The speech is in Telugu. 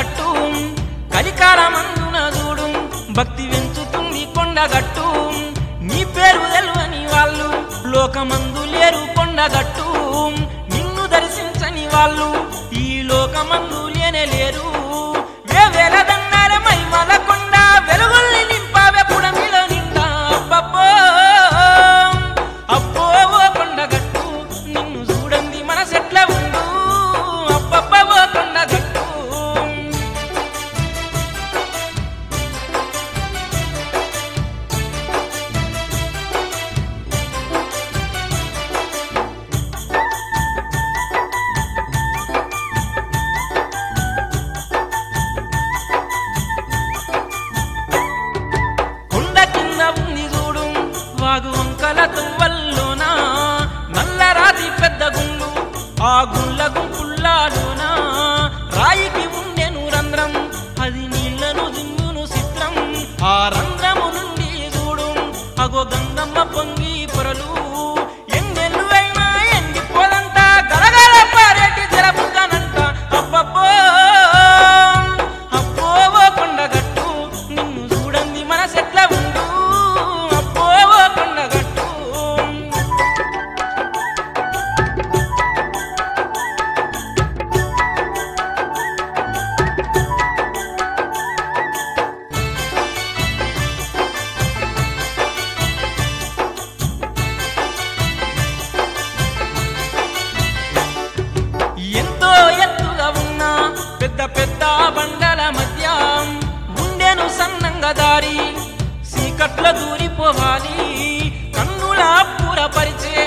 కొండగట్టు కలికాలమందున చూడు భక్తి పెంచుతుంది కొండగట్టు నీ పేరు తెలవని వాళ్ళు లోకమందు లేరు కొండగట్టు నిన్ను దర్శించని వాళ్ళు ఈ లోకమందు లేనే లేరు వేవేల దండాల మైమల కొండ వెలుగుల్ని నింపావే పుడమిలో నిండా అబ్బబ్బో అబ్బో ఓ కొండగట్టు నిన్ను చూడండి మనసెట్ల ఉండు అబ్బబ్బో ఓ కొండగట్టు కొండ కింద ఉంది చూడు వాగు వంకల తువ్వల్లోన నల్లరాతి పెద్ద గుండు ఆ గుండ్ల గుంపుల్లాలోన రాయికి ఉండెను రంధ్రం అది నీళ్లను దింగును చిత్రం ఆ రంధ్రము నుండి చూడు అగో గంగమ్మ పొంగి పొరలు ఎన్నెల్లు అయినా ఎండిపోదంట గలగల పారేటి జరపుగానంట అబ్బబ్బో అబ్బో ఓ కొండగట్టు నిన్ను చూడండి మనసెట్ల ఉండు అబ్బో ఓ కొండగట్టు ఎంతో ఎత్తుగా ఉన్న పెద్ద పెద్ద బండల మధ్య ఉండెను సన్నంగా దారి సీకట్ల దూరిపోవాలి కన్నుల పూరపరిచే